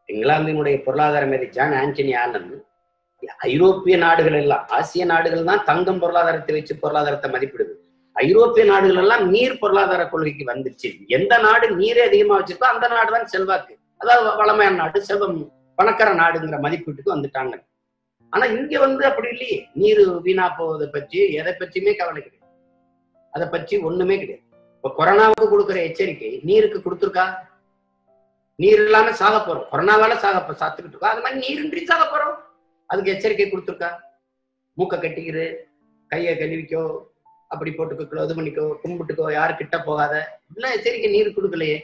இங்கிலாந்தினுடைய பொருளாதார மேதை John Antony Alan ஐரோப்பிய நாடுகள் எல்லாம் ஆசிய நாடுகள் தான் தங்கம் பொருளாதாரத்தை வச்சு பொருளாதாரத்தை மதிப்பிடுது ஐரோப்பிய நாடுகள் எல்லாம் நீர் பொருளாதார கொள்கைக்கு வந்துருச்சு எந்த நாடு நீரே அதிகமா வச்சிருக்கோ அந்த நாடு தான் செல்வாக்கு அதாவது வளமையான நாடு செல்வம் பணக்கார நாடுங்கிற மதிப்பீட்டுக்கு வந்துட்டாங்க ஆனா இங்க வந்து அப்படி இல்லையே நீர் வீணா போவதை பற்றி எதை பற்றியுமே கவலை கிடையாது அதை பற்றி ஒண்ணுமே கிடையாது இப்ப கொரோனாவுக்கு கொடுக்குற எச்சரிக்கை நீருக்கு கொடுத்துருக்கா நீர் இல்லாம சாக போறோம் கொரோனாவால சாக போ- சாத்துக்கிட்டு இருக்கோம் அது மாதிரி நீரின்றி சாக போறோம் அதுக்கு எச்சரிக்கை கொடுத்துருக்கா மூக்க கட்டிக்கிரு கையை கழுவிக்கோ அப்படி போட்டுக்கோ இது பண்ணிக்கோ கும்பிட்டுக்கோ யாரு கிட்ட போகாத இப்படிலாம் எச்சரிக்கை நீர் கொடுக்கலையே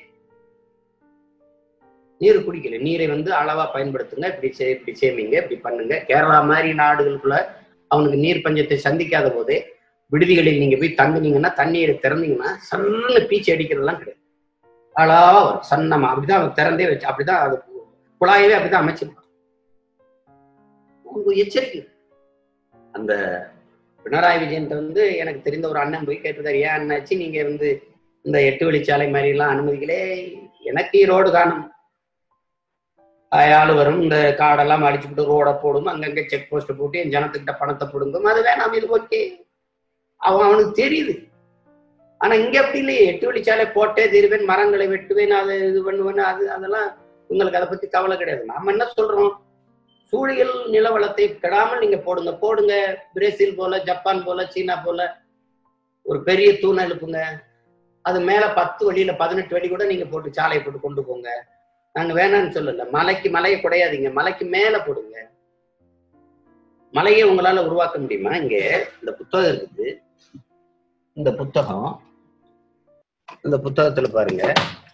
நீர் குடிக்கல நீரை வந்து அளவா பயன்படுத்துங்க இப்படி சே- இப்படி சேமிங்க இப்படி பண்ணுங்க கேரளா மாதிரி நாடுகளுக்குள்ள அவனுக்கு நீர் பஞ்சத்தை சந்திக்காத போதே விடுதிகளில் நீங்க போய் தங்குனீங்கன்னா தண்ணீரை திறந்தீங்கன்னா சன்னு பீச்சு அடிக்கிறதெல்லாம் கிடையாது அளவா வரும் சன்னமா அப்படிதான் அவன் திறந்தே வச்சு அப்படிதான் அது குழாயவே அப்படிதான் அமைச்சிருப்பான் உங்களுக்கு எச்சரிக்கை அந்த பினராயி விஜயன் வந்து எனக்கு தெரிந்த ஒரு அண்ணன் போய் கேட்டிருக்காரு ஏன் அண்ணாச்சி நீங்க வந்து இந்த எட்டு வழிச்சாலை மாதிரி எல்லாம் அனுமதிக்கலே எனக்கு ரோடு காணும் ஆள் வரும் இந்த காடெல்லாம் அடிச்சுக்கிட்டு ரோட போடும் அங்கங்க செக் போஸ்ட் போட்டு என் ஜனத்துக்கிட்ட பணத்தை பிடுங்கும் அது வேணாம் இது ஓகே அவன் அவனுக்கு தெரியுது ஆனா இங்க அப்படி இல்லையே எட்டு வழிச்சாலை போட்டே தீருவேன் மரங்களை வெட்டுவேன் அதை இது பண்ணுவேன் அது அதெல்லாம் உங்களுக்கு அதை பத்தி கவலை கிடையாது நாம என்ன சொல்றோம் சூழியல் நிலவளத்தை கெடாமல் நீங்க போடுங்க போடுங்க பிரேசில் போல ஜப்பான் போல சீனா போல ஒரு பெரிய தூண் எழுப்புங்க அது மேல பத்து வழியில பதினெட்டு வழி கூட நீங்க போட்டு சாலை போட்டு கொண்டு போங்க நாங்க வேணாம்னு சொல்லல மலைக்கு மலையை குடையாதீங்க மலைக்கு மேல போடுங்க மலையை உங்களால உருவாக்க முடியுமா இங்க இந்த புத்தகம் இருக்குது இந்த புத்தகம் இந்த புத்தகத்துல பாருங்க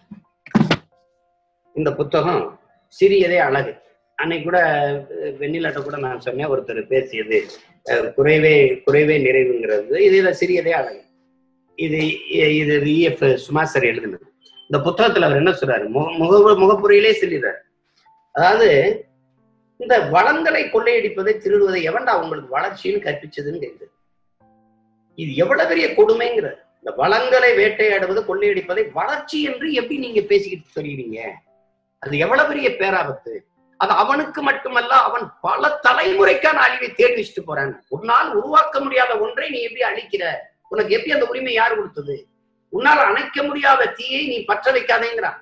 இந்த புத்தகம் சிறியதே அழகு அன்னைக்கு கூட அஹ், வெண்ணிலாட்ட கூட நான் சொன்னேன் ஒருத்தர் பேசியது அஹ், குறைவே குறைவே நிறைவுங்கிறது இது இதை சிறியதே அழகு இது இது இஎஃப் சுமாசர் எழுதுனது இந்த புத்தகத்துல அவர் என்ன சொல்றாரு முக முக முகப்புரையிலே சொல்லிடுறாரு அதாவது இந்த வளங்களை கொள்ளையடிப்பதை திருடுவதை எவன்டா உங்களுக்கு வளர்ச்சின்னு கற்பிச்சதுன்னு கேக்குது இது எவ்வளவு பெரிய கொடுமைங்கிறது இந்த வளங்களை வேட்டையாடுவது கொள்ளையடிப்பதை வளர்ச்சி என்று எப்படி நீங்க பேசிக்கிட்டு சொல்றீங்க அது எவ்வளவு பெரிய பேராபத்து அது அவனுக்கு மட்டுமல்ல அவன் பல தலைமுறைக்கான அழிவை தேடி வச்சுட்டு போறான் ஒரு நாள் உருவாக்க முடியாத ஒன்றை நீ எப்படி அழிக்கிற உனக்கு எப்படி அந்த உரிமை யார் கொடுத்தது உன்னால் அணைக்க முடியாத தீயை நீ பற்ற வைக்காதேங்கிறான்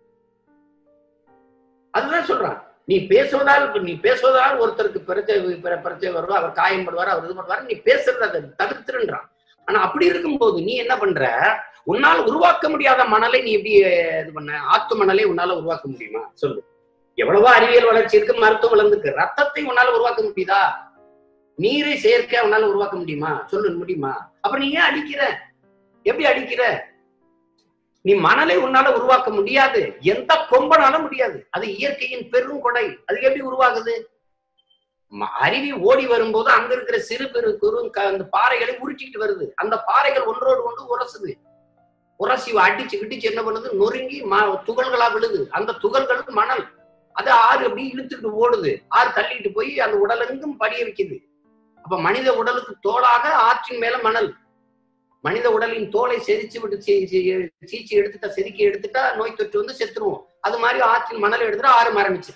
அதுதான் சொல்றான் நீ பேசுவதால் நீ பேசுவதால் ஒருத்தருக்கு பிரச்சனை பிர- பிரச்சனை வரும் அவர் காயப்படுவார் அவர் இது பண்ணுவார் நீ பேசுறத அதை தவிர்த்துருன்றான் ஆனா அப்படி இருக்கும்போது நீ என்ன பண்ற உன்னால் உருவாக்க முடியாத மணலை நீ எப்படி அஹ், இது பண்ண ஆத்து மணலை உன்னால உருவாக்க முடியுமா சொல்லு எவ்வளவோ அறிவியல் வளர்ச்சி இருக்கு மருத்துவம் வளர்ந்துருக்கு ரத்தத்தை உன்னால உருவாக்க முடியுதா நீரை செயற்கை உன்னால உருவாக்க முடியுமா சொல்லு முடியுமா அப்ப நீ ஏன் அடிக்கிற எப்படி அடிக்கிற நீ மணலை உன்னால உருவாக்க முடியாது எந்த கொம்பனாலும் முடியாது அது இயற்கையின் பெரும் கொடை அது எப்படி உருவாகுது ம- அருவி ஓடி வரும்போது அங்க இருக்கிற சிறு பெரு குறு க- அந்த பாறைகளை உருட்டிக்கிட்டு வருது அந்த பாறைகள் ஒன்றோடு ஒன்று உரசுது உரசி அடிச்சு கிட்டிச்சு என்ன பண்ணுது நொறுங்கி ம- துகள்களா விழுது அந்த துகள்கள் மணல் அது ஆறு அப்படி இழுத்துக்கிட்டு ஓடுது ஆறு தள்ளிட்டு போய் அந்த உடலெங்கும் படிய வைக்குது அப்ப மனித உடலுக்கு தோளாக ஆற்றின் மேல மணல் மனித உடலின் தோலை செதிச்சு விட்டு சீ- சீ- சீச்சி எடுத்துட்டா செதுக்கி எடுத்துட்டா நோய் தொற்று வந்து செத்துருவோம் அது மாதிரி ஆற்றின் மணல் எடுத்துட்டா ஆறு மரணிச்சு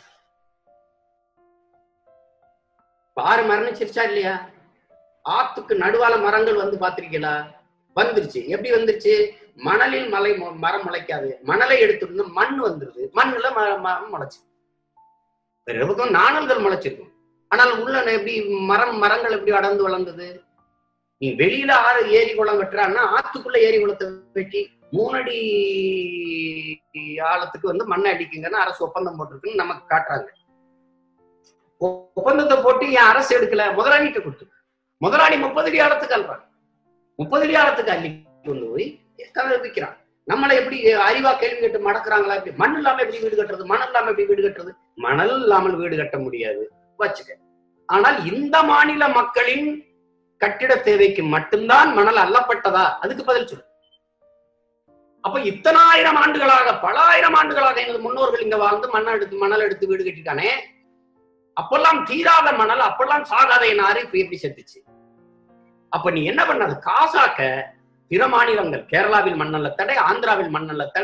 இப்ப ஆறு மரணிச்சிருச்சா இல்லையா ஆத்துக்கு நடுவால மரங்கள் வந்து பாத்திருக்கீங்களா வந்துருச்சு எப்படி வந்துருச்சு மணலில் மலை மு- மரம் முளைக்காது மணலை எடுத்துருந்து மண் வந்துருது மண்ணுல ம- மரம் முளைச்சு வேற பக்கம் நாணல்கள் முளைச்சிருக்கும் ஆனால் உள்ள எப்படி மரம் மரங்கள் எப்படி அடர்ந்து வளர்ந்தது நீ வெளியில ஆறு ஏரி குளம் வெட்டுறான்னா ஆத்துக்குள்ள ஏரி குளத்தை வெட்டி மூணடி ஆழத்துக்கு வந்து மண்ணை அடிக்குங்கன்னு அரசு ஒப்பந்தம் போட்டிருக்குன்னு நமக்கு காட்டுறாங்க ஒ- ஒப்பந்தத்தை போட்டு ஏன் அரசு எடுக்கல முதலாளிகிட்ட கொடுத்து முதலாளி முப்பது அடி ஆழத்துக்கு அல்றான் முப்பது அடி ஆழத்துக்கு அள்ளி கொண்டு போய் கதை விற்கிறான் நம்மளை எப்படி அறிவா கேள்வி கேட்டு மடக்குறாங்களா எப்படி மண் இல்லாம எப்படி வீடு கட்டுறது மணல் இல்லாம எப்படி வீடு கட்டுறது மணல் இல்லாமல் வீடு கட்ட முடியாது வச்சுக்க ஆனால் இந்த மாநில மக்களின் கட்டிட தேவைக்கு மட்டும்தான் மணல் அள்ளப்பட்டதா அதுக்கு பதில் சொல்லு அப்ப இத்தனாயிரம் ஆண்டுகளாக பல ஆயிரம் ஆண்டுகளாக எங்கள் முன்னோர்கள் இங்க வாழ்ந்து மண்ணை எடுத்து மணல் எடுத்து வீடு கட்டிட்டானே அப்பெல்லாம் தீராத மணல் அப்பெல்லாம் சாகாத நாறு இப்ப எப்படி செத்துச்சு அப்ப நீ என்ன பண்ண அது காசாக்க பிற மாநிலங்கள் கேரளாவில் மண்ணல்ல தடை ஆந்திராவில் மண்ணல்ல தடை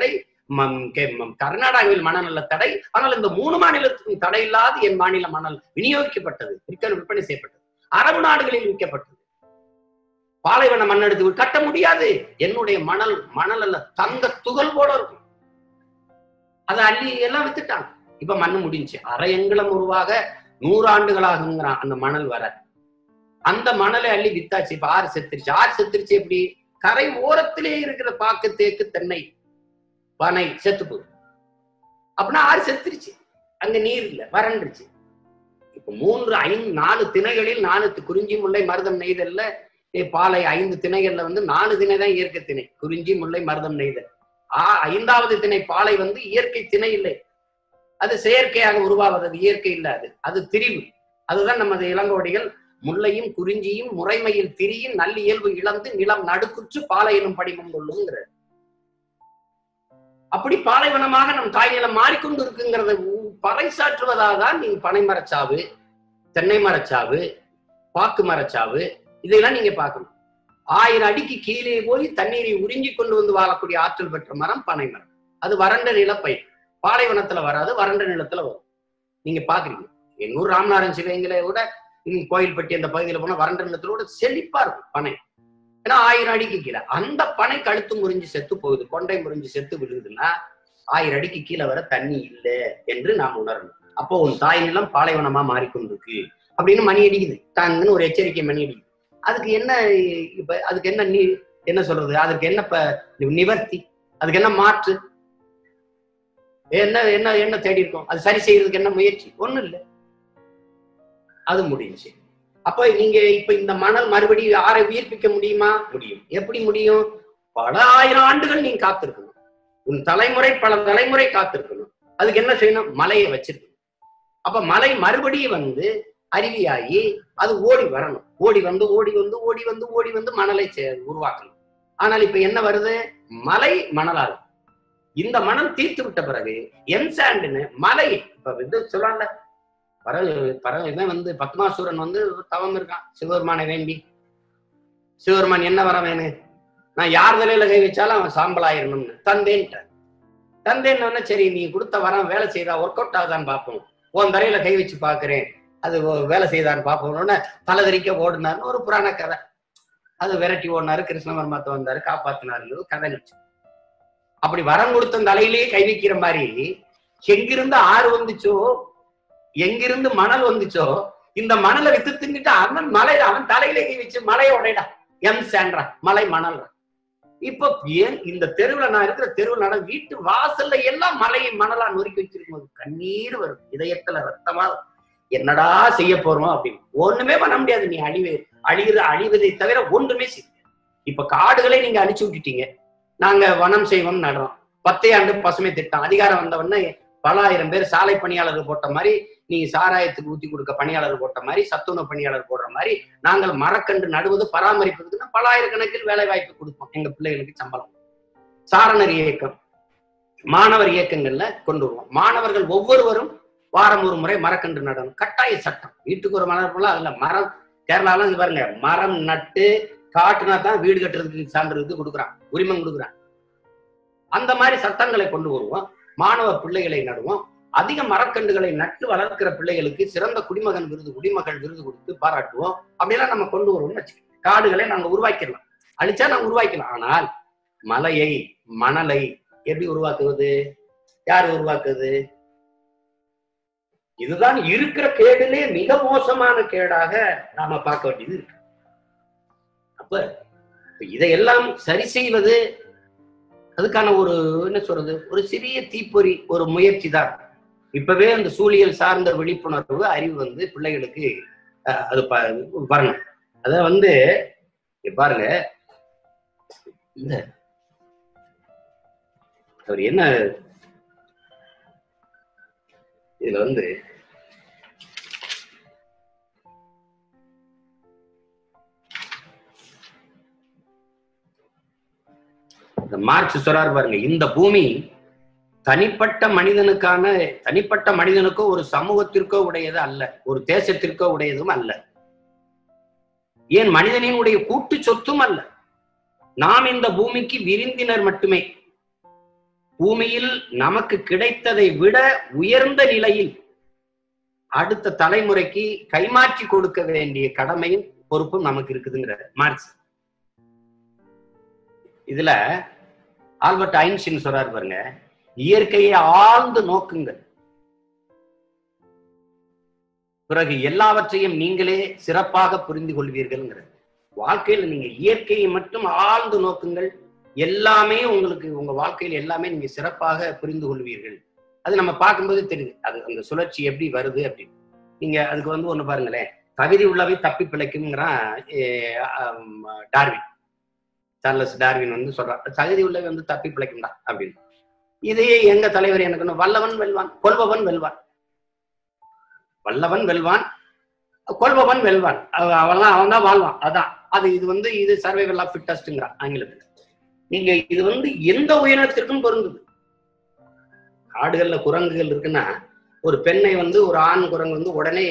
ம- கே- ம- கர்நாடகாவில் மணநல தடை ஆனால் இந்த மூணு மாநிலத்துக்கும் தடை இல்லாது என் மாநில மணல் விநியோகிக்கப்பட்டது விற்க விற்பனை செய்யப்பட்டது அரபு நாடுகளில் விற்கப்பட்டது பாலைவன மண் எடுத்து கட்ட முடியாது என்னுடைய மணல் மணல் அல்ல தங்க துகள் போல இருக்கும் அதை அள்ளி எல்லாம் வித்துட்டாங்க இப்ப மண்ணு முடிஞ்சு அரை எங்குளம் உருவாக நூறு ஆண்டுகளாகுங்கிறான் அந்த மணல் வர அந்த மணலை அள்ளி வித்தாச்சு இப்ப ஆறு செத்துருச்சு ஆறு செத்துருச்சு எப்படி கரை ஓரத்திலே இருக்கிற பாக்கு தேக்கு தென்னை பனை செத்து போகுது அப்படின்னா ஆறு செத்துருச்சு அங்க நீர் இல்ல வறண்டுருச்சு இப்ப மூன்று ஐந்து நாலு திணைகளில் நாலு தி- குறிஞ்சி முல்லை மருதம் நெய்தல்ல ஏ, பாலை ஐந்து திணைகள்ல வந்து நாலு திணை தான் இயற்கை திணை குறிஞ்சி முல்லை மருதம் நெய்தல் ஆ ஐந்தாவது திணை பாலை வந்து இயற்கை திணை இல்லை அது செயற்கையாக உருவாவது அது இயற்கை இல்ல அது அது திரிவு அதுதான் நமது இளங்கோடிகள் முல்லையும் குறிஞ்சியும் முறைமையில் திரியின் நல்லியல்பு இழந்து நிலம் நடுக்குற்று பாலை எனும் படிமம் கொள்ளுங்கிறார் அப்படி பாலைவனமாக நம் தாய் நிலம் மாறிக்கொண்டு இருக்குங்கிறத ஊ- பறைசாற்றுவதாக தான் நீங்க பனை மரச்சாவு தென்னை மரச்சாவு பாக்கு மரச்சாவு இதெல்லாம் நீங்க பார்க்கணும் ஆயிரம் அடிக்கு கீழே போய் தண்ணீரை உறிஞ்சி கொண்டு வந்து வாழக்கூடிய ஆற்றல் பெற்ற மரம் பனை மரம் அது வறண்ட நிலப்பயிர் பாலைவனத்துல வராது வறண்ட நிலத்துல வரும் நீங்க பாக்குறீங்க எங்க ஊர் ராமநாதன் சிவங்களை விட இங்க கோயில்பட்டி அந்த பகுதியில போனா வறண்ட நிலத்துல கூட செழிப்பா இருக்கும் பனை ஏன்னா ஆயிரம் அடிக்கு கீழே அந்த பனை கழுத்து முறிஞ்சு செத்து போகுது கொண்டை முறிஞ்சு செத்து விழுகுதுன்னா ஆயிரம் அடிக்கு கீழே வர தண்ணி இல்லை என்று நாம் உணரணும் அப்போ உன் தாய் நிலம் பாலைவனமா மாறிக்கொண்டிருக்கு அப்படின்னு மணி அடிக்குது தாங்கன்னு ஒரு எச்சரிக்கை மணி அடிக்குது அதுக்கு என்ன இப்ப அதுக்கு என்ன நீ என்ன சொல்றது அதுக்கு என்ன இப்ப நிவர்த்தி அதுக்கு என்ன மாற்று என்ன என்ன என்ன தேடி இருக்கோம் அது சரி செய்யறதுக்கு என்ன முயற்சி ஒண்ணும் இல்லை அது முடிஞ்சு அப்ப நீங்க இப்ப இந்த மணல் மறுபடியும் யாரை உயிர்ப்பிக்க முடியுமா முடியும் எப்படி முடியும் பல ஆயிரம் ஆண்டுகள் நீங்க காத்திருக்கணும் உன் தலைமுறை பல தலைமுறை காத்திருக்கணும் அதுக்கு என்ன செய்யணும் மலையை வச்சிருக்கணும் அப்ப மலை மறுபடியும் வந்து அருவியாகி அது ஓடி வரணும் ஓடி வந்து ஓடி வந்து ஓடி வந்து ஓடி வந்து மணலை சே- உருவாக்கணும் ஆனால் இப்ப என்ன வருது மலை மணலால் இந்த மணல் தீர்த்து விட்ட பிறகு என்சாண்டுன்னு மலை இப்ப இது சொல்லல பர பர இவன் வந்து பத்மாசூரன் வந்து தவம் இருக்கான் சிவபெருமானை வேண்டி சிவபெருமான் என்ன வர வேணும் நான் யார் தலையில கை வச்சாலும் அவன் சாம்பலாயிரணும்னு தந்தேன்ட்டான் தந்தேன்னு உடனே, சரி நீ கொடுத்த வரம் வேலை செய்தா ஒர்க் அவுட் ஆகுதான்னு பார்ப்போம் உன் தலையில கை வச்சு பாக்குறேன் அது ஒ- வேலை செய்தான்னு பார்ப்போம் உடனே தலைதறிக்க ஓடினார்னு ஒரு புராண கதை அது விரட்டி ஓடினாரு கிருஷ்ண பரமாத்மா வந்தாரு காப்பாத்தினாரு கதை நினைச்சு அப்படி வரம் கொடுத்த தலையிலேயே கை வைக்கிற மாதிரி எங்கிருந்து ஆறு வந்துச்சோ எங்கிருந்து மணல் வந்துச்சோ இந்த மணலை வித்து தின்னுட்டு அவன் மலை அவன் தலையில கை வச்சு மலையை உடைடா எம் சேன்றா மலை மணல்றா இப்ப ஏன் இந்த தெருவுல நான் இருக்கிற தெருவுல நட வீட்டு வாசல்ல எல்லாம் மலையை மணலா நொறுக்கி வச்சிருக்கும் போது கண்ணீர் வரும் இதயத்துல ரத்தமா வரும். என்னடா செய்ய போறோம் அப்படின்னு ஒண்ணுமே பண்ண முடியாது நீ அழிவு அழிகிற அழிவதை தவிர ஒன்றுமே செய்ய முடியாது. இப்ப காடுகளை நீங்க அழிச்சு விட்டுட்டீங்க நாங்க வனம் செய்வோம் நடுறோம் பத்தே ஆண்டு பசுமை திட்டம் அதிகாரம் வந்த உடனே பல ஆயிரம் பேர் சாலை பணியாளர்கள் போட்ட மாதிரி நீங்க சாராயத்துக்கு ஊத்தி கொடுக்க பணியாளர் போட்ட மாதிரி சத்துணவு பணியாளர் போடுற மாதிரி நாங்கள் மரக்கன்று நடுவது பராமரிப்பதுக்குன்னா பல ஆயிரக்கணக்கில் வேலை வாய்ப்பு கொடுப்போம் எங்க பிள்ளைகளுக்கு சம்பளம் சாரணர் இயக்கம் மாணவர் இயக்கங்கள்ல கொண்டு வருவோம் மாணவர்கள் ஒவ்வொருவரும் வாரம் ஒரு முறை மரக்கன்று நடணும் கட்டாய சட்டம் வீட்டுக்கு ஒரு மரம் போல அதுல மரம் கேரளாலாம் இது பாருங்க மரம் நட்டு காட்டுனா தான் வீடு கட்டுறதுக்கு சான்று இது கொடுக்குறான் உரிமம் கொடுக்குறான் அந்த மாதிரி சட்டங்களை கொண்டு வருவோம் மாணவ பிள்ளைகளை நடுவோம் அதிக மரக்கன்றுகளை நட்டு வளர்க்கிற பிள்ளைகளுக்கு சிறந்த குடிமகன் விருது குடிமகள் விருது கொடுத்து பாராட்டுவோம் அப்படியெல்லாம் நம்ம கொண்டு வருவோம்னு வச்சுக்கோங்க காடுகளை நாங்க உருவாக்கிடலாம் அழிச்சா நாங்க உருவாக்கலாம் ஆனால் மலையை மணலை எப்படி உருவாக்குவது யார் உருவாக்குவது இதுதான் இருக்கிற கேடிலே மிக மோசமான கேடாக நாம பார்க்க வேண்டியது இருக்கு அப்ப இப்ப இதையெல்லாம் சரி செய்வது அதுக்கான ஒரு என்ன சொல்றது ஒரு சிறிய தீப்பொறி ஒரு முயற்சி தான் இப்பவே அந்த சூழியல் சார்ந்த விழிப்புணர்வு அறிவு வந்து பிள்ளைகளுக்கு அஹ், அது ப- வரணும் அத வந்து இங்க பாருங்க இந்த அவர் என்ன இதுல வந்து இந்த மார்க்ஸ் சொல்றாரு பாருங்க இந்த பூமி தனிப்பட்ட மனிதனுக்கான தனிப்பட்ட மனிதனுக்கோ ஒரு சமூகத்திற்கோ உடையது அல்ல ஒரு தேசத்திற்கோ உடையதும் அல்ல ஏன் மனிதனினுடைய கூட்டு சொத்தும் அல்ல நாம் இந்த பூமிக்கு விருந்தினர் மட்டுமே பூமியில் நமக்கு கிடைத்ததை விட உயர்ந்த நிலையில் அடுத்த தலைமுறைக்கு கைமாற்றி கொடுக்க வேண்டிய கடமையும் பொறுப்பும் நமக்கு இருக்குதுங்கிற மார்க்ஸ் இதுல ஆல்பர்ட் ஐன்ஸ்டீன் சொல்றாரு பாருங்க இயற்கையை ஆழ்ந்து நோக்குங்கள் பிறகு எல்லாவற்றையும் நீங்களே சிறப்பாக புரிந்து கொள்வீர்கள்ங்கிற வாழ்க்கையில நீங்க இயற்கையை மட்டும் ஆழ்ந்து நோக்குங்கள் எல்லாமே உங்களுக்கு உங்க வாழ்க்கையில் எல்லாமே நீங்க சிறப்பாக புரிந்து கொள்வீர்கள் அது நம்ம பார்க்கும்போது தெரியுது அது அந்த சுழற்சி எப்படி வருது அப்படின்னு நீங்க அதுக்கு வந்து ஒண்ணு பாருங்களேன் தகுதி உள்ளவை தப்பி பிழைக்குங்கிறான் eh, ஆம், டார்வின் சார்லஸ் டார்வின் வந்து சொல்றான் தகுதி உள்ளவை வந்து தப்பி பிழைக்கும்டா அப்படின்னு இதையே எங்க தலைவர் எனக்கு ஒண்ணு, வல்லவன் வெல்வான் கொல்பவன் வெல்வான் வல்லவன் வெல்வான் கொல்பவன் வெல்வான் அவ- அவன்தான் அவன் தான் வாழ்வான் அதான் அது இது வந்து இது சர்வைவல் ஆஃப் ஃபிட்டஸ்ட்ங்கிறான் ஆங்கிலத்தில் நீங்க இது வந்து எந்த உயிரினத்திற்கும் பொருந்துது காடுகள்ல குரங்குகள் இருக்குன்னா ஒரு பெண்ணை வந்து ஒரு ஆண் குரங்கு வந்து உடனே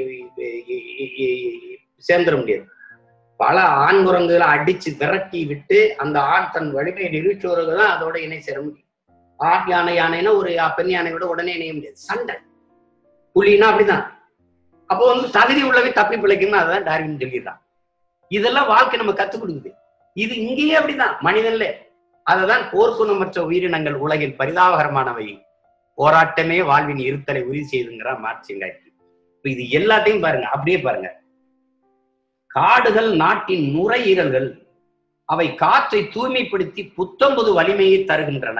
சேர்ந்துட முடியாது பல ஆண் குரங்குகளை அடிச்சு விரட்டி விட்டு அந்த ஆண் தன் வலிமையை நிரூபிச்சவர்கள் தான் அதோட இணை சேர முடியும் ஆண் யானை யானைன்னா ஒரு பெண் யானையோட உடனே இணைய முடியாது சண்டை புலினா அப்படிதான் அப்போ வந்து தகுதி உள்ளவை தப்பி பிழைக்கும்னு அதான் டார்வின் சொல்லிடுறான் இதெல்லாம் வாழ்க்கை நம்ம கத்துக் கொடுக்குது இது இங்கேயே அப்படிதான் மனிதன்ல அததான் போர்க்குணமற்ற உயிரினங்கள் உலகில் பரிதாபகரமானவை போராட்டமே வாழ்வின் இருத்தலை உறுதி செய்துங்கிறான் மார்க்சிங்காய்க்கு இப்ப இது எல்லாத்தையும் பாருங்க அப்படியே பாருங்க காடுகள் நாட்டின் நுரையீரல்கள் அவை காற்றை தூய்மைப்படுத்தி புத்தம்புது வலிமையை தருகின்றன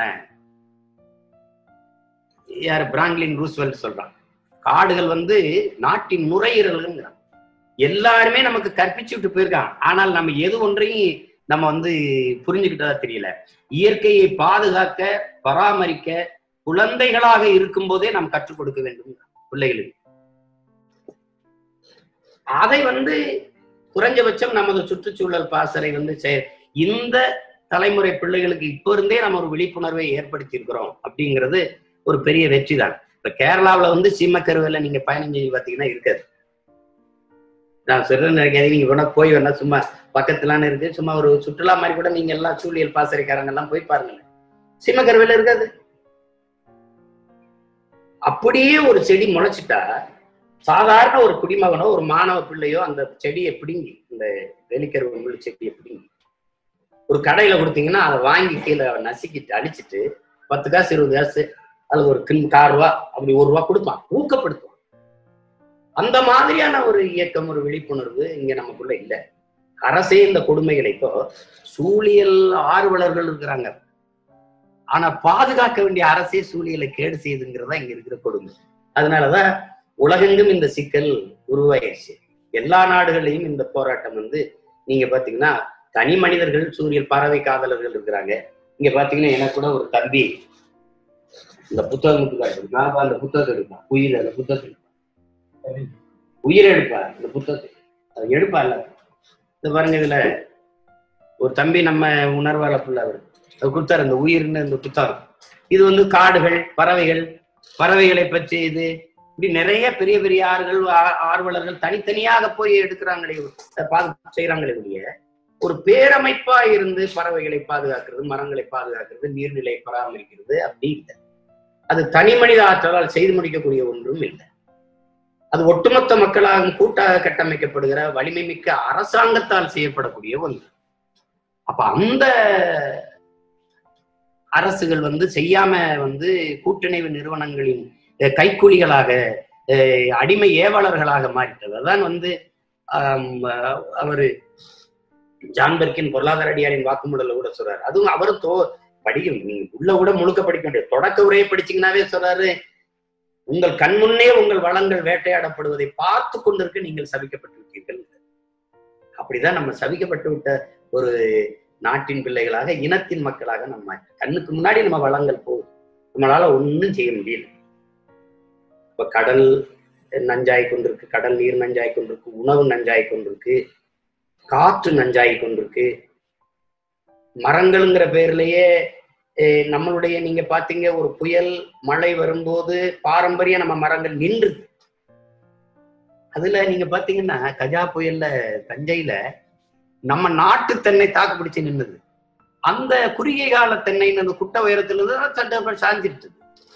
யார் பிராங்க்லின் ரூஸ்வெல்ட் சொல்றான் காடுகள் வந்து நாட்டின் நுரையீரல்ங்கிறான் எல்லாருமே நமக்கு கற்பிச்சு விட்டு போயிருக்கான் ஆனால் நம்ம எது ஒன்றையும் நம்ம வந்து புரிஞ்சுக்கிட்டதா தெரியல இயற்கையை பாதுகாக்க பராமரிக்க குழந்தைகளாக இருக்கும் போதே நாம் கற்றுக் கொடுக்க வேண்டும் பிள்ளைகளுக்கு அதை வந்து குறைஞ்சபட்சம் நமது சுற்றுச்சூழல் பாசறை வந்து செ- இந்த தலைமுறை பிள்ளைகளுக்கு இப்போ இருந்தே நம்ம ஒரு விழிப்புணர்வை ஏற்படுத்தி இருக்கிறோம் அப்படிங்கிறது ஒரு பெரிய வெற்றி தான் இப்ப கேரளாவுல வந்து சீமக்கருவில நீங்க பயணம் செஞ்சு பார்த்தீங்கன்னா இருக்காது நான் சொல்றேன் நினைக்காது நீங்க வேணா போய் வேணா சும்மா பக்கத்துலான்னு இருக்கு சும்மா ஒரு சுற்றுலா மாதிரி கூட நீங்க எல்லாம் சூழியல் பாசறைக்காரங்க எல்லாம் போய் பாருங்க சீமக்கருவில இருக்காது அப்படியே ஒரு செடி முளைச்சிட்டா சாதாரண ஒரு குடிமகனோ ஒரு மாணவ பிள்ளையோ அந்த செடியை பிடுங்கி இந்த வேலிக்கருவு முள்ளு செடியை பிடுங்கி ஒரு கடையில கொடுத்தீங்கன்னா அதை வாங்கி கீழே நசுக்கிட்டு அடிச்சிட்டு பத்து காசு இருபது காசு அது ஒரு கிம் கார் ரூபா அப்படி ஒரு ரூபா கொடுப்பான் ஊக்கப்படுத்துவான் அந்த மாதிரியான ஒரு இயக்கம் ஒரு விழிப்புணர்வு இங்க நமக்குள்ள இல்லை அரசே இந்த கொடுமைகளை இப்போ சூழியல் ஆர்வலர்கள் இருக்கிறாங்க ஆனா பாதுகாக்க வேண்டிய அரசே சூழியலை கேடு செய்யுதுங்கிறதா இங்க இருக்கிற கொடுமை அதனாலதான் உலகெங்கும் இந்த சிக்கல் உருவாயிருச்சு எல்லா நாடுகளையும் இந்த போராட்டம் வந்து நீங்க பாத்தீங்கன்னா தனி மனிதர்கள் சூரியல் பறவை காதலர்கள் இருக்கிறாங்க இங்க பாத்தீங்கன்னா எனக்கு கூட ஒரு தம்பி இந்த புத்தகத்துக்கு காட்டு நான் அந்த புத்தகத்தை எடுப்பேன் உயிர் அந்த புத்தகத்தை எடுப்பேன் உயிர் எடுப்பார் இந்த புத்தகத்தை அது எடுப்பா இல்ல இந்த பாருங்க இதுல ஒரு தம்பி நம்ம உணர்வாள புள்ள அவர் அவர் கொடுத்தாரு அந்த உயிர்னு இந்த புத்தகம் இது வந்து காடுகள் பறவைகள் பறவைகளை பற்றி இது இப்படி நிறைய பெரிய பெரிய ஆறுகள் ஆ- ஆர்வலர்கள் தனித்தனியாக போய் எடுக்கிறாங்களே பாது செய்யறாங்களே ஒழிய ஒரு பேரமைப்பா இருந்து பறவைகளை பாதுகாக்கிறது மரங்களை பாதுகாக்கிறது நீர்நிலை பராமரிக்கிறது அப்படி இல்லை அது தனி மனித ஆற்றலால் செய்து முடிக்கக்கூடிய ஒன்றும் இல்லை அது ஒட்டுமொத்த மக்களாக கூட்டாக கட்டமைக்கப்படுகிற வலிமை மிக்க அரசாங்கத்தால் செய்யப்படக்கூடிய ஒன்று அப்ப அந்த அரசுகள் வந்து செய்யாம வந்து கூட்டிணைவு நிறுவனங்களின் அஹ், கைக்கூலிகளாக அஹ், அடிமை ஏவாளர்களாக மாறிட்டது அதான் வந்து ஆம், அஹ், அவரு ஜான்பெர்கின் பொருளாதார அடியாரின் வாக்குமூடல கூட சொல்றாரு அதுவும் அவரும் தோ படிக்கும் நீங்க உள்ள கூட முழுக்க படிக்க முடியாது தொடக்க உரையை படிச்சீங்கன்னாவே சொல்றாரு உங்கள் கண்முன்னே உங்கள் வளங்கள் வேட்டையாடப்படுவதை பார்த்து கொண்டிருக்க நீங்கள் சபிக்கப்பட்டிருக்கீர்கள் அப்படிதான் நம்ம சபிக்கப்பட்டு விட்ட ஒரு நாட்டின் பிள்ளைகளாக இனத்தின் மக்களாக நம்ம கண்ணுக்கு முன்னாடி நம்ம வளங்கள் போகுது நம்மளால ஒண்ணும் செய்ய முடியல இப்ப கடல் நஞ்சாய் கொண்டிருக்கு கடல் நீர் நஞ்சாய் கொண்டிருக்கு உணவு நஞ்சாய் கொண்டிருக்கு காற்று நஞ்சாய் கொண்டிருக்கு மரங்கள்ங்கிற பேர்லயே அஹ், நம்மளுடைய நீங்க பாத்தீங்க ஒரு புயல் மழை வரும்போது பாரம்பரிய நம்ம மரங்கள் நின்றுது அதுல நீங்க பாத்தீங்கன்னா கஜா புயல்ல தஞ்சையில நம்ம நாட்டு தென்னை தாக்கு பிடிச்சு நின்னுது அந்த குறுகிய கால தென்னைன்னு அந்த குட்டை உயரத்துல இருந்து சட்ட சாஞ்சிருச்சு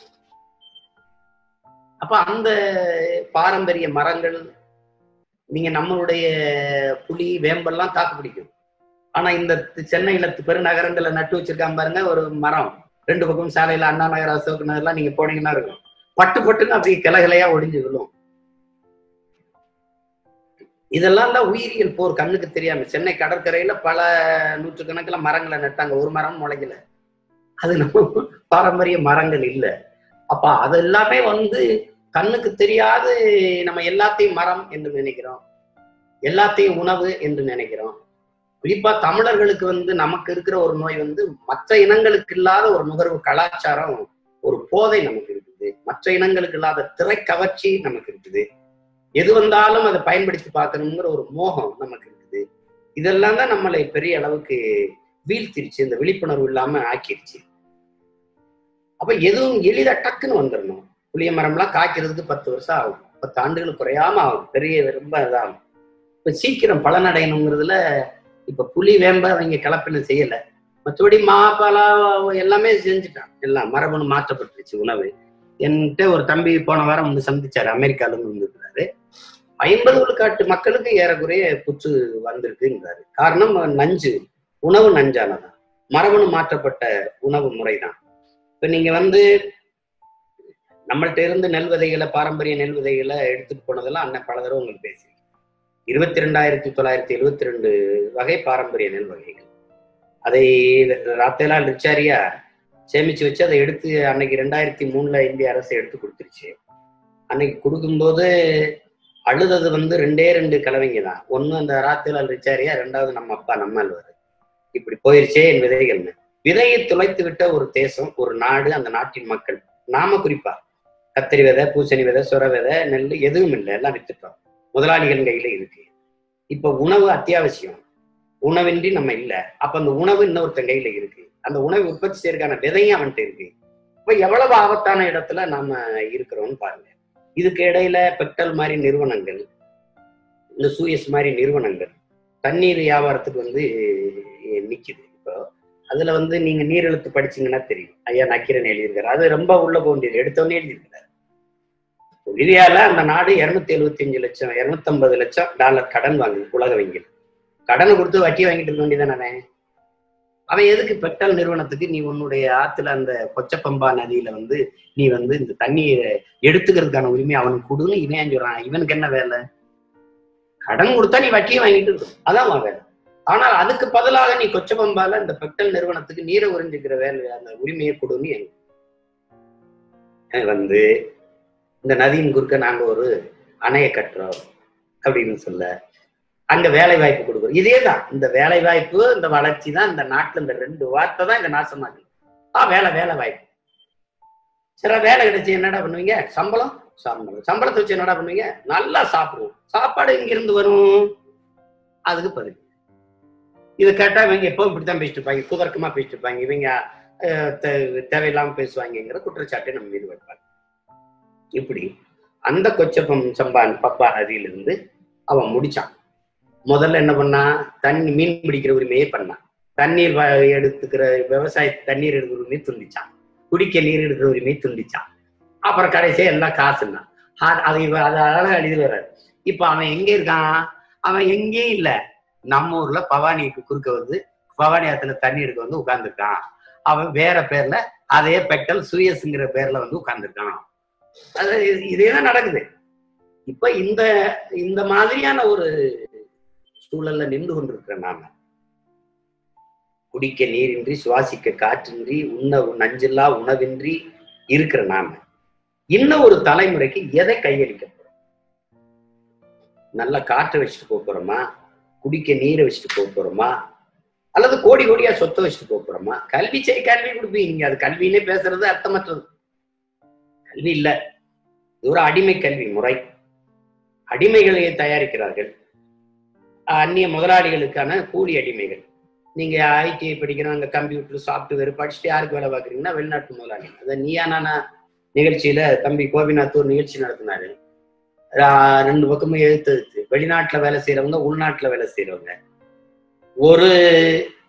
அப்ப அந்த பாரம்பரிய மரங்கள் நீங்க நம்மளுடைய புலி வேம்பெல்லாம் தாக்கு பிடிக்கும் ஆனா இந்த சென்னையில பெருநகரங்களை நட்டு வச்சிருக்காங்க பாருங்க ஒரு மரம் ரெண்டு பக்கம் சாலையில அண்ணா நகர் அசோக் நகர்லாம் நீங்க போனீங்கன்னா இருக்கும் பட்டு பட்டுன்னு அப்படி கிளைகிளையா ஒடிஞ்சு விழும் இதெல்லாம் தான் உயிரியல் போர் கண்ணுக்கு தெரியாம சென்னை கடற்கரையில பல நூற்றுக்கணக்கில் மரங்களை நட்டாங்க ஒரு மரம் முளைக்கல அது நம்ம பாரம்பரிய மரங்கள் இல்லை அப்ப அது எல்லாமே வந்து கண்ணுக்கு தெரியாது நம்ம எல்லாத்தையும் மரம் என்று நினைக்கிறோம் எல்லாத்தையும் உணவு என்று நினைக்கிறோம் குறிப்பா தமிழர்களுக்கு வந்து நமக்கு இருக்கிற ஒரு நோய் வந்து மற்ற இனங்களுக்கு இல்லாத ஒரு நுகர்வு கலாச்சாரம் ஒரு போதை நமக்கு இருக்குது மற்ற இனங்களுக்கு இல்லாத திரைக்கவர்ச்சி நமக்கு இருக்குது எது வந்தாலும் அதை பயன்படுத்தி பார்க்கணுங்கிற ஒரு மோகம் நமக்கு இருக்குது இதெல்லாம் தான் நம்மளை பெரிய அளவுக்கு வீழ்த்திருச்சு இந்த விழிப்புணர்வு இல்லாம ஆக்கிருச்சு அப்ப எதுவும் எளிதா டக்குன்னு வந்துடணும் புளிய மரம்லாம் காய்க்கிறதுக்கு பத்து வருஷம் ஆகும் பத்து ஆண்டுகள் குறையாம ஆகும் பெரிய ரொம்ப இதாகும் இப்ப சீக்கிரம் பலனடையணுங்கிறதுல இப்ப புலி வேம்ப அவங்க கலப்பின செய்யல மற்றபடி மா பலா எல்லாமே செஞ்சுட்டான் எல்லாம் மரபணு மாற்றப்பட்டுருச்சு உணவு என்கிட்ட ஒரு தம்பி போன வாரம் வந்து சந்திச்சாரு அமெரிக்கால இருந்து வந்திருக்கிறாரு ஐம்பது விழுக்காட்டு மக்களுக்கு ஏறக்குறைய புற்று வந்திருக்குங்கிறாரு காரணம் நஞ்சு உணவு நஞ்சானதான் மரபணு மாற்றப்பட்ட உணவு முறைதான் இப்ப நீங்க வந்து நம்மள்ட்ட இருந்து நெல் விதைகளை பாரம்பரிய நெல் விதைகளை எடுத்துட்டு போனதெல்லாம் அண்ணன் பல தடவை உங்களுக்கு பேசி இருபத்தி ரெண்டாயிரத்தி தொள்ளாயிரத்தி எழுபத்தி ரெண்டு வகை பாரம்பரிய நெல் வகைகள் அதை ராத்தேலால் ரிச்சாரியா சேமிச்சு வச்சு அதை எடுத்து அன்னைக்கு ரெண்டாயிரத்தி மூணுல இந்திய அரசு எடுத்து கொடுத்துருச்சு அன்னைக்கு கொடுக்கும்போது அழுதது வந்து ரெண்டே ரெண்டு கலவைங்க தான் ஒண்ணு அந்த ராத்தேலால் ரிச்சாரியா ரெண்டாவது நம்ம அப்பா நம்ம அல்வாரு இப்படி போயிருச்சே என் விதைகள்னு விதையை துளைத்து விட்ட ஒரு தேசம் ஒரு நாடு அந்த நாட்டின் மக்கள் நாம குறிப்பா கத்திரி விதை பூசணி விதை சுர விதை நெல் எதுவும் இல்லை எல்லாம் வித்துட்டோம் முதலாளிகள் கையில இருக்கு இப்ப உணவு அத்தியாவசியம் உணவின்றி நம்ம இல்ல அப்ப அந்த உணவு இன்னொருத்தன் கையில இருக்கு அந்த உணவு உற்பத்தி செய்யறதுக்கான விதையும் அவன்கிட்ட இருக்கு இப்ப எவ்வளவு ஆபத்தான இடத்துல நாம இருக்கிறோம்னு பாருங்க இதுக்கு இடையில பெட்ரோல் மாதிரி நிறுவனங்கள் இந்த சூயஸ் மாதிரி நிறுவனங்கள் தண்ணீர் வியாபாரத்துக்கு வந்து நிக்குது இப்போ அதுல வந்து நீங்க நீர் எழுத்து படிச்சீங்கன்னா தெரியும் ஐயா நக்கீரன் எழுதியிருக்காரு அது ரொம்ப உள்ள போண்டியது எடுத்தோன்னே எழுதியிருக்காரு பொலிவியால அந்த நாடு இருநூத்தி எழுபத்தி அஞ்சு லட்சம் இருநூத்தி ஐம்பது லட்சம் டாலர் கடன் வாங்குது உலக வங்கியில் கடனை கொடுத்து வட்டி வாங்கிட்டு இருக்க வேண்டியதானே அவன் அவன் எதுக்கு பெட்ரோல் நிறுவனத்துக்கு நீ உன்னுடைய ஆத்துல அந்த கொச்சப்பம்பா நதியில வந்து நீ வந்து இந்த தண்ணியை எடுத்துக்கிறதுக்கான உரிமை அவனுக்கு கொடுன்னு இவன் சொல்றான் இவனுக்கு என்ன வேலை கடன் கொடுத்தா நீ வட்டியை வாங்கிட்டு இருக்கும் அதான் அவன் வேலை ஆனால் அதுக்கு பதிலாக நீ கொச்சப்பம்பால இந்த பெட்ரோல் நிறுவனத்துக்கு நீரை உறிஞ்சிக்கிற வேலை அந்த உரிமையை கொடுன்னு வந்து இந்த நதியின் குறுக்க நாங்க ஒரு அணையை கட்டுறோம் அப்படின்னு சொல்ல அங்க வேலை வாய்ப்பு கொடுக்குறோம் இதே தான் இந்த வேலை வாய்ப்பு இந்த வளர்ச்சி தான் இந்த நாட்டுல இந்த ரெண்டு வார்த்தை தான் இந்த நாசமாக்கு ஆ வேலை வேலை வாய்ப்பு சரி வேலை கிடைச்சி என்னடா பண்ணுவீங்க சம்பளம் சம்பளம் சம்பளத்தை வச்சு என்னடா பண்ணுவீங்க நல்லா சாப்பிடுவோம் சாப்பாடு இங்க இருந்து வரும் அதுக்கு பதில் இதை கேட்டா இவங்க எப்பவும் இப்படித்தான் பேசிட்டு இருப்பாங்க குதர்க்கமா பேசிட்டு இருப்பாங்க இவங்க தேவையில்லாம பேசுவாங்கிற குற்றச்சாட்டை நம்ம மீது வைப்பாங்க இப்படி அந்த கொச்சப்பம் சம்பான் பப்பா நதியிலிருந்து அவன் முடிச்சான் முதல்ல என்ன பண்ணா தண்ணி மீன் பிடிக்கிற உரிமையே பண்ணான் தண்ணீர் எடுத்துக்கிற விவசாய தண்ணீர் எடுக்கிற உரிமையை துண்டிச்சான் குடிக்க நீர் எடுக்கிற உரிமையை துண்டிச்சான் அப்புறம் கடைசியா எல்லாம் காசுன்னா அதை அதை அழகாக எழுதி வர்றாரு இப்ப அவன் எங்க இருக்கான் அவன் எங்கேயும் இல்லை நம்ம ஊர்ல பவானிக்கு குறுக்க வந்து பவானி ஆத்துல தண்ணி எடுக்க வந்து உட்கார்ந்துருக்கான் அவன் வேற பேர்ல அதே பெட்டல் சூயஸுங்கிற பேர்ல வந்து உட்கார்ந்துருக்கான் அது இதேதான் நடக்குது இப்ப இந்த இந்த மாதிரியான ஒரு சூழல்ல நின்று கொண்டிருக்கிற நாம குடிக்க நீரின்றி சுவாசிக்க காற்றின்றி உண்ண நஞ்சில்லா உணவின்றி இருக்கிற நாம இன்னும் ஒரு தலைமுறைக்கு எதை கையளிக்க போறோம் நல்ல காற்றை வச்சுட்டு போக போறோமா குடிக்க நீரை வச்சுட்டு போக போறோமா அல்லது கோடி கோடியா சொத்தை வச்சுட்டு போக போறோமா கல்வி சரி கல்வி கொடுப்பீங்க நீங்க அது கல்வியிலே பேசுறது அர்த்தமற்றது கல்வி இல்ல இது ஒரு அடிமை கல்வி முறை அடிமைகளை தயாரிக்கிறார்கள் அந்நிய முதலாளிகளுக்கான கூலி அடிமைகள் நீங்க ஐடிஐ படிக்கிறோம் அங்க கம்ப்யூட்டர் சாஃப்ட்வேர் படிச்சுட்டு யாருக்கு வேலை பார்க்குறீங்கன்னா வெளிநாட்டு முதலாளி அதை நீயா நானா நிகழ்ச்சியில தம்பி கோபிநாத் ஒரு நிகழ்ச்சி நடத்தினாரு ரெண்டு பக்கமும் எழுத்து வெளிநாட்டுல வேலை செய்யறவங்க உள்நாட்டுல வேலை செய்யறவங்க ஒரு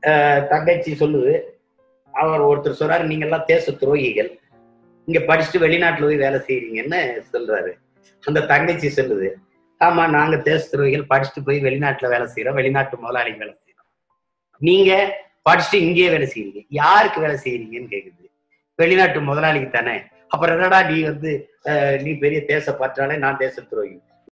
அஹ், தங்கச்சி சொல்லுது அவர் ஒருத்தர் சொல்றாரு நீங்க எல்லாம் தேச துரோகிகள் இங்க படிச்சுட்டு வெளிநாட்டுல போய் வேலை செய்றீங்கன்னு சொல்றாரு அந்த தங்கச்சி சொல்லுது ஆமா நாங்க தேச துரோகிகள் படிச்சுட்டு போய் வெளிநாட்டுல வேலை செய்யறோம் வெளிநாட்டு முதலாளிக்கு வேலை செய்யறோம் நீங்க படிச்சுட்டு இங்கேயே வேலை செய்றீங்க யாருக்கு வேலை செய்றீங்கன்னு கேக்குது வெளிநாட்டு முதலாளிக்கு தானே அப்புறம் என்னடா நீ வந்து அஹ், நீ பெரிய தேச பற்றாலே நான் தேச துரோகி